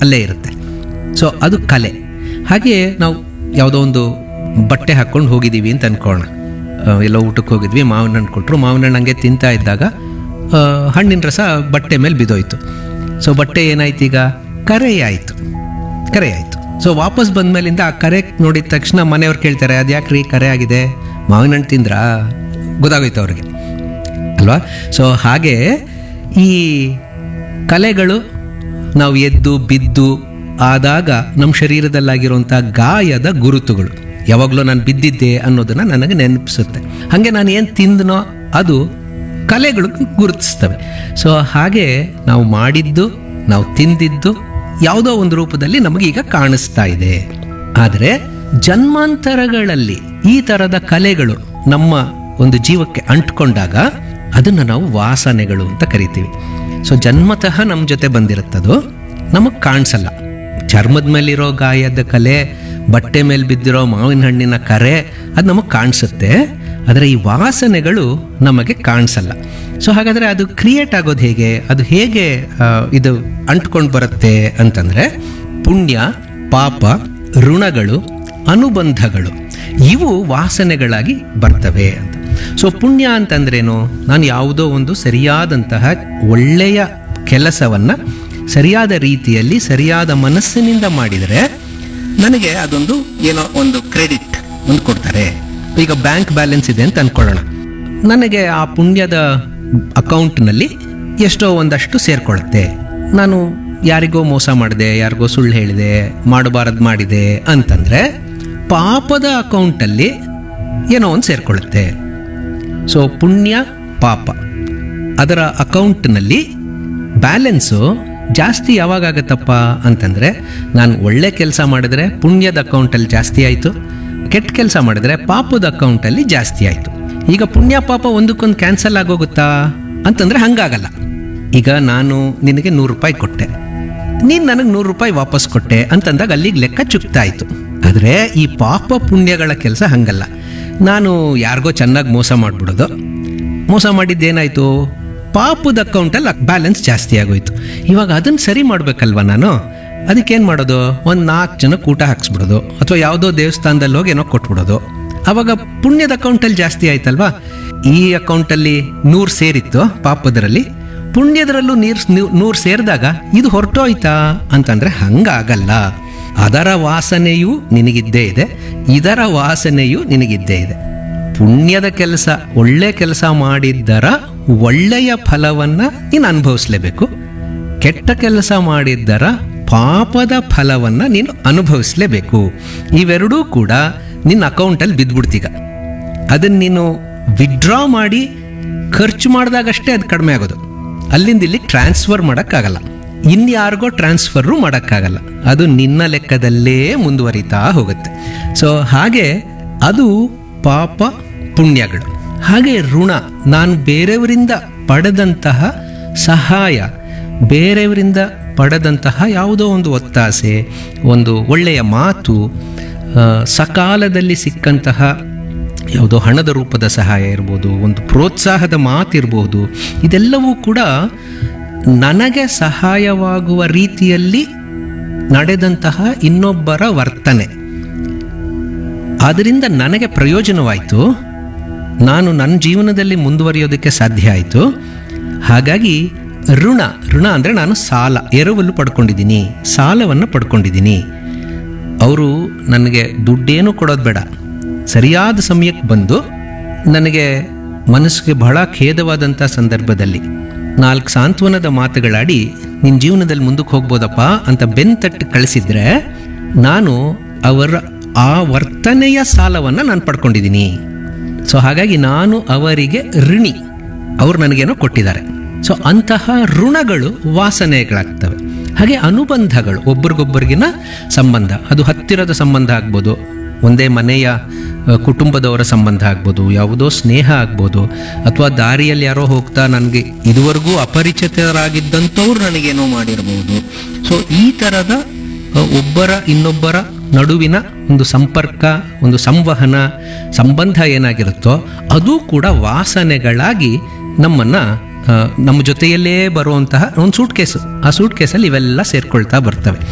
ಅಲ್ಲೇ ಇರುತ್ತೆ ಸೊ ಅದು ಕಲೆ ಹಾಗೆ ನಾವು ಯಾವುದೋ ಒಂದು ಬಟ್ಟೆ ಹಾಕ್ಕೊಂಡು ಹೋಗಿದ್ದೀವಿ ಅಂತ ಅನ್ಕೋಣ ಆ, ಎಲ್ಲೋ ಊಟಕ್ಕೆ ಹೋಗಿದ್ವಿ ಮಾವಿನ ಹಣ್ಣು ಕೊಟ್ಟರು ಮಾವಿನ ಹಣ್ಣು ಹಂಗೆ ತಿಂತಾ ಇದ್ದಾಗ ಆ, ಹಣ್ಣಿನ ರಸ ಬಟ್ಟೆ ಮೇಲೆ ಬಿದ್ದೋಯ್ತು ಸೊ ಬಟ್ಟೆ ಏನಾಯ್ತು ಈಗ ಕರೆ ಆಯಿತು ಕರೆ ಆಯಿತು ಸೊ ವಾಪಸ್ ಬಂದ್ಮೇಲಿಂದ ಆ ಕರೆ ನೋಡಿದ ತಕ್ಷಣ ಮನೆಯವ್ರು ಕೇಳ್ತಾರೆ ಅದು ಯಾಕ್ರಿ ಕರೆ ಆಗಿದೆ ಮಾವಿನ ಹಣ್ಣು ತಿಂದ್ರಾ ಗೊತ್ತಾಗೋಯ್ತು ಅವ್ರಿಗೆ ಅಲ್ವಾ ಸೊ ಹಾಗೆ ಈ ಕಲೆಗಳು ನಾವು ಎದ್ದು ಬಿದ್ದು ಆದಾಗ ನಮ್ಮ ಶರೀರದಲ್ಲಾಗಿರುವಂಥ ಗಾಯದ ಗುರುತುಗಳು ಯಾವಾಗಲೂ ನಾನು ಬಿದ್ದಿದ್ದೆ ಅನ್ನೋದನ್ನು ನನಗೆ ನೆನಪಿಸುತ್ತೆ ಹಾಗೆ ನಾನು ಏನು ತಿಂದನೋ ಅದು ಕಲೆಗಳು ಗುರುತಿಸ್ತವೆ ಸೊ ಹಾಗೆ ನಾವು ಮಾಡಿದ್ದು ನಾವು ತಿಂದಿದ್ದು ಯಾವುದೋ ಒಂದು ರೂಪದಲ್ಲಿ ನಮಗೆ ಈಗ ಕಾಣಿಸ್ತಾ ಇದೆ ಆದರೆ ಜನ್ಮಾಂತರಗಳಲ್ಲಿ ಈ ಥರದ ಕಲೆಗಳು ನಮ್ಮ ಒಂದು ಜೀವಕ್ಕೆ ಅಂಟ್ಕೊಂಡಾಗ ಅದನ್ನು ನಾವು ವಾಸನೆಗಳು ಅಂತ ಕರಿತೀವಿ ಸೊ ಜನ್ಮತಃ ನಮ್ಮ ಜೊತೆ ಬಂದಿರುತ್ತದು ನಮಗೆ ಕಾಣಿಸಲ್ಲ ಚರ್ಮದ ಮೇಲಿರೋ ಗಾಯದ ಕಲೆ ಬಟ್ಟೆ ಮೇಲೆ ಬಿದ್ದಿರೋ ಮಾವಿನ ಹಣ್ಣಿನ ಕರೆ ಅದು ನಮಗೆ ಕಾಣಿಸುತ್ತೆ ಆದರೆ ಈ ವಾಸನೆಗಳು ನಮಗೆ ಕಾಣಿಸಲ್ಲ ಸೊ ಹಾಗಾದರೆ ಅದು ಕ್ರಿಯೇಟ್ ಆಗೋದು ಹೇಗೆ ಅದು ಹೇಗೆ ಆ, ಇದು ಅಂಟ್ಕೊಂಡು ಬರುತ್ತೆ ಅಂತಂದರೆ ಪುಣ್ಯ ಪಾಪ ಋಣಗಳು ಅನುಬಂಧಗಳು ಇವು ವಾಸನೆಗಳಾಗಿ ಬರ್ತವೆ ಅಂತ ಸೊ ಪುಣ್ಯ ಅಂತಂದ್ರೇನು ನಾನು ಯಾವುದೋ ಒಂದು ಸರಿಯಾದಂತಹ ಒಳ್ಳೆಯ ಕೆಲಸವನ್ನು ಸರಿಯಾದ ರೀತಿಯಲ್ಲಿ ಸರಿಯಾದ ಮನಸ್ಸಿನಿಂದ ಮಾಡಿದರೆ ನನಗೆ ಅದೊಂದು ಏನೋ ಒಂದು ಕ್ರೆಡಿಟ್ ಒಂದು ಕೊಡ್ತಾರೆ ಈಗ ಬ್ಯಾಂಕ್ ಬ್ಯಾಲೆನ್ಸ್ ಇದೆ ಅಂತ ಅನ್ಕೊಳ್ಳೋಣ ನನಗೆ ಆ ಪುಣ್ಯದ ಅಕೌಂಟ್ನಲ್ಲಿ ಎಷ್ಟೋ ಒಂದಷ್ಟು ಸೇರ್ಕೊಳ್ಳುತ್ತೆ ನಾನು ಯಾರಿಗೋ ಮೋಸ ಮಾಡಿದೆ ಯಾರಿಗೋ ಸುಳ್ಳು ಹೇಳಿದೆ ಮಾಡಬಾರದು ಮಾಡಿದೆ ಅಂತಂದರೆ ಪಾಪದ ಅಕೌಂಟಲ್ಲಿ ಏನೋ ಒಂದು ಸೇರ್ಕೊಳ್ಳುತ್ತೆ ಸೊ ಪುಣ್ಯ ಪಾಪ ಅದರ ಅಕೌಂಟ್ನಲ್ಲಿ ಬ್ಯಾಲೆನ್ಸು ಜಾಸ್ತಿ ಯಾವಾಗ ಆಗುತ್ತಪ್ಪ ಅಂತಂದರೆ ನಾನು ಒಳ್ಳೆ ಕೆಲಸ ಮಾಡಿದ್ರೆ ಪುಣ್ಯದ ಅಕೌಂಟಲ್ಲಿ ಜಾಸ್ತಿ ಆಯಿತು ಕೆಟ್ಟ ಕೆಲಸ ಮಾಡಿದ್ರೆ ಪಾಪದ ಅಕೌಂಟಲ್ಲಿ ಜಾಸ್ತಿ ಆಯಿತು ಈಗ ಪುಣ್ಯ ಪಾಪ ಒಂದಕ್ಕೊಂದು ಕ್ಯಾನ್ಸಲ್ ಆಗೋಗುತ್ತಾ ಅಂತಂದರೆ ಹಂಗಾಗಲ್ಲ ಈಗ ನಾನು ನಿನಗೆ ನೂರು ರೂಪಾಯಿ ಕೊಟ್ಟೆ ನೀನು ನನಗೆ ನೂರು ರೂಪಾಯಿ ವಾಪಸ್ ಕೊಟ್ಟೆ ಅಂತಂದಾಗ ಅಲ್ಲಿಗೆ ಲೆಕ್ಕ ಚುಕ್ತಾಯಿತು ಆದರೆ ಈ ಪಾಪ ಪುಣ್ಯಗಳ ಕೆಲಸ ಹಂಗಲ್ಲ ನಾನು ಯಾರಿಗೋ ಚೆನ್ನಾಗಿ ಮೋಸ ಮಾಡಿಬಿಡೋದು ಮೋಸ ಮಾಡಿದ್ದೇನಾಯಿತು ಪಾಪದ ಅಕೌಂಟಲ್ಲಿ ಬ್ಯಾಲೆನ್ಸ್ ಜಾಸ್ತಿ ಆಗೋಯ್ತು ಇವಾಗ ಅದನ್ನು ಸರಿ ಮಾಡಬೇಕಲ್ವ ನಾನು ಅದಕ್ಕೇನು ಮಾಡೋದು ಒಂದು ನಾಲ್ಕು ಜನ ಊಟ ಹಾಕ್ಸ್ಬಿಡೋದು ಅಥವಾ ಯಾವುದೋ ದೇವಸ್ಥಾನದಲ್ಲಿ ಹೋಗಿ ಏನೋ ಕೊಟ್ಬಿಡೋದು ಅವಾಗ ಪುಣ್ಯದ ಅಕೌಂಟಲ್ಲಿ ಜಾಸ್ತಿ ಆಯ್ತಲ್ವಾ ಈ ಅಕೌಂಟಲ್ಲಿ ನೂರು ಸೇರಿತ್ತು ಪಾಪದರಲ್ಲಿ ಪುಣ್ಯದರಲ್ಲೂ ನೀರು ನೂರು ಸೇರಿದಾಗ ಇದು ಹೊರಟೋಯ್ತಾ ಅಂತಂದ್ರೆ ಹಂಗಾಗಲ್ಲ ಅದರ ವಾಸನೆಯೂ ನಿನಗಿದ್ದೇ ಇದೆ ಇದರ ವಾಸನೆಯೂ ನಿನಗಿದ್ದೇ ಇದೆ ಪುಣ್ಯದ ಕೆಲಸ ಒಳ್ಳೆ ಕೆಲಸ ಮಾಡಿದ್ದರ ಒಳ್ಳೆಯ ಫಲವನ್ನ ನೀನು ಅನುಭವಿಸ್ಲೇಬೇಕು ಕೆಟ್ಟ ಕೆಲಸ ಮಾಡಿದ್ದರ ಪಾಪದ ಫಲವನ್ನ ನೀನು ಅನುಭವಿಸ್ಲೇಬೇಕು ಇವೆರಡೂ ಕೂಡ ನಿನ್ನ ಅಕೌಂಟಲ್ಲಿ ಬಿದ್ದ್ಬಿಡ್ತೀಗ ಅದನ್ನ ನೀನು ವಿಡ್ರಾ ಮಾಡಿ ಖರ್ಚು ಮಾಡಿದಾಗಷ್ಟೇ ಅದು ಕಡಿಮೆ ಆಗೋದು ಅಲ್ಲಿಂದ ಇಲ್ಲಿಗೆ ಟ್ರಾನ್ಸ್ಫರ್ ಮಾಡೋಕ್ಕಾಗಲ್ಲ ಇನ್ಯಾರಿಗೋ ಟ್ರಾನ್ಸ್ಫರು ಮಾಡೋಕ್ಕಾಗಲ್ಲ ಅದು ನಿನ್ನ ಲೆಕ್ಕದಲ್ಲೇ ಮುಂದುವರಿತಾ ಹೋಗುತ್ತೆ ಸೊ ಹಾಗೆ ಅದು ಪಾಪ ಪುಣ್ಯಗಳು ಹಾಗೆ ಋಣ ನಾನು ಬೇರೆಯವರಿಂದ ಪಡೆದಂತಹ ಸಹಾಯ ಬೇರೆಯವರಿಂದ ಪಡೆದಂತಹ ಯಾವುದೋ ಒಂದು ಒತ್ತಾಸೆ ಒಂದು ಒಳ್ಳೆಯ ಮಾತು ಆ, ಸಕಾಲದಲ್ಲಿ ಸಿಕ್ಕಂತಹ ಯಾವುದೋ ಹಣದ ರೂಪದ ಸಹಾಯ ಇರ್ಬೋದು ಒಂದು ಪ್ರೋತ್ಸಾಹದ ಮಾತಿರ್ಬೋದು ಇದೆಲ್ಲವೂ ಕೂಡ ನನಗೆ ಸಹಾಯವಾಗುವ ರೀತಿಯಲ್ಲಿ ನಡೆದಂತಹ ಇನ್ನೊಬ್ಬರ ವರ್ತನೆ ಅದರಿಂದ ನನಗೆ ಪ್ರಯೋಜನವಾಯಿತು ನಾನು ನನ್ನ ಜೀವನದಲ್ಲಿ ಮುಂದುವರಿಯೋದಕ್ಕೆ ಸಾಧ್ಯ ಆಯಿತು ಹಾಗಾಗಿ ಋಣ ಋಣ ಅಂದರೆ ನಾನು ಸಾಲ ಎರವಲು ಪಡ್ಕೊಂಡಿದ್ದೀನಿ ಸಾಲವನ್ನು ಪಡ್ಕೊಂಡಿದ್ದೀನಿ ಅವರು ನನಗೆ ದುಡ್ಡೇನು ಕೊಡೋದು ಬೇಡ ಸರಿಯಾದ ಸಮಯಕ್ಕೆ ಬಂದು ನನಗೆ ಮನಸ್ಸಿಗೆ ಬಹಳ ಖೇದವಾದಂಥ ಸಂದರ್ಭದಲ್ಲಿ ನಾಲ್ಕು ಸಾಂತ್ವನದ ಮಾತುಗಳಾಡಿ ನಿನ್ನ ಜೀವನದಲ್ಲಿ ಮುಂದಕ್ಕೆ ಹೋಗ್ಬೋದಪ್ಪ ಅಂತ ಬೆನ್ತಟ್ಟು ಕಳಿಸಿದ್ರೆ ನಾನು ಅವರ ಆ ವರ್ತನೆಯ ಸಾಲವನ್ನು ನಾನು ಪಡ್ಕೊಂಡಿದ್ದೀನಿ ಸೊ ಹಾಗಾಗಿ ನಾನು ಅವರಿಗೆ ಋಣಿ ಅವ್ರು ನನಗೇನೋ ಕೊಟ್ಟಿದ್ದಾರೆ ಸೊ ಅಂತಹ ಋಣಗಳು ವಾಸನೆಗಳಾಗ್ತವೆ ಹಾಗೆ ಅನುಬಂಧಗಳು ಒಬ್ರಿಗೊಬ್ಬರಿಗಿನ ಸಂಬಂಧ ಅದು ಹತ್ತಿರದ ಸಂಬಂಧ ಆಗ್ಬೋದು ಒಂದೇ ಮನೆಯ ಅ, ಕುಟುಂಬದವರ ಸಂಬಂಧ ಆಗ್ಬೋದು ಯಾವುದೋ ಸ್ನೇಹ ಆಗ್ಬೋದು ಅಥವಾ ದಾರಿಯಲ್ಲಿ ಯಾರೋ ಹೋಗ್ತಾ ನನಗೆ ಇದುವರೆಗೂ ಅಪರಿಚಿತರಾಗಿದ್ದಂಥವ್ರು ನನಗೇನೋ ಮಾಡಿರ್ಬೋದು ಸೊ ಈ ಥರದ ಅ, ಒಬ್ಬರ ಇನ್ನೊಬ್ಬರ ನಡುವಿನ ಒಂದು ಸಂಪರ್ಕ ಒಂದು ಸಂವಹನ ಸಂಬಂಧ ಏನಾಗಿರುತ್ತೋ ಅದು ಕೂಡ ವಾಸನೆಗಳಾಗಿ ನಮ್ಮನ್ನು ನಮ್ಮ ಜೊತೆಯಲ್ಲೇ ಬರುವಂತಹ ಒಂದು ಸೂಟ್ ಕೇಸು ಆ ಸೂಟ್ ಕೇಸಲ್ಲಿ ಇವೆಲ್ಲ ಸೇರ್ಕೊಳ್ತಾ ಬರ್ತವೆ